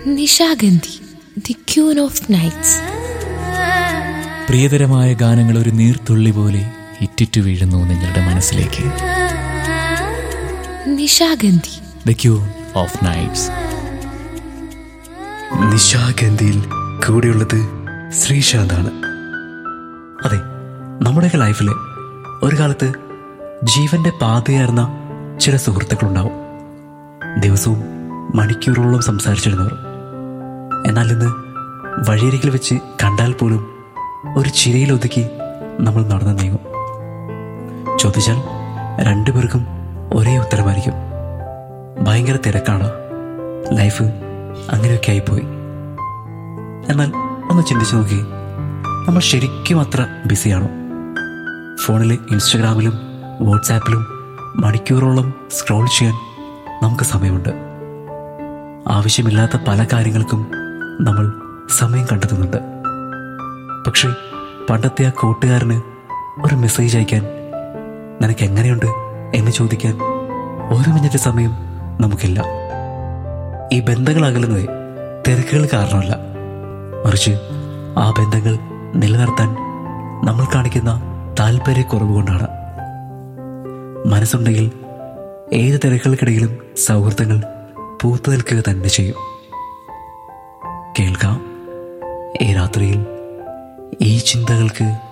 Nishagandhi the queen of nights പ്രിയതരമായ ഗാനങ്ങൾ ഒരു നീർത്തുള്ളി പോലെ ഇറ്റിറ്റു വീഴുന്നു നിങ്ങളുടെ മനസ്സിലേക്ക് Nishagandhi the queen of nights നിശാഗന്ധിയിൽ കൂടെയുള്ളത് ശ്രീശാന്താണ് അതെ നമ്മുടെയൊക്കെ ലൈഫിൽ ഒരു കാലത്ത് ജീവന്റെ പാതയായിരുന്ന ചില സുഹൃത്തുക്കളുണ്ടാവും ദിവസവും മണിക്കൂറോളം സംസാരിച്ചിരുന്നവർ എന്നാൽ ഇന്ന് വഴിയരികിൽ വെച്ച് കണ്ടാൽ പോലും ഒരു ചിരയിൽ ഒതുക്കി നമ്മൾ നടന്നു നീങ്ങും ചോദിച്ചാൽ രണ്ടുപേർക്കും ഒരേ ഉത്തരമായിരിക്കും ഭയങ്കര തിരക്കാണ് ലൈഫ് അങ്ങനെയൊക്കെ ആയിപ്പോയി എന്നാൽ ഒന്ന് ചിന്തിച്ചു നോക്കി നമ്മൾ ശരിക്കും അത്ര ബിസിയാണോ ഫോണിൽ ഇൻസ്റ്റഗ്രാമിലും വാട്സാപ്പിലും മണിക്കൂറോളം സ്ക്രോൾ ചെയ്യാൻ നമുക്ക് സമയമുണ്ട് ആവശ്യമില്ലാത്ത പല കാര്യങ്ങൾക്കും നമ്മൾ സമയം കണ്ടെത്തുന്നുണ്ട് പക്ഷേ പണ്ടത്തെ ആ കൂട്ടുകാരന് ഒരു മെസ്സേജ് അയക്കാൻ നിനക്ക് എങ്ങനെയുണ്ട് എന്ന് ചോദിക്കാൻ ഒരു മിനിറ്റ് സമയം നമുക്കില്ല ഈ ബന്ധങ്ങൾ അകലുന്നത് തിരക്കുകൾ കാരണമല്ല മറിച്ച് ആ ബന്ധങ്ങൾ നിലനിർത്താൻ നമ്മൾ കാണിക്കുന്ന താല്പര്യക്കുറവ് കൊണ്ടാണ് മനസ്സുണ്ടെങ്കിൽ ഏത് തിരക്കുകൾക്കിടയിലും സൗഹൃദങ്ങൾ പൂത്തു നിൽക്കുക തന്നെ ചെയ്യും കേൾക്കാം ഈ രാത്രിയിൽ ഈ ചിന്തകൾക്ക്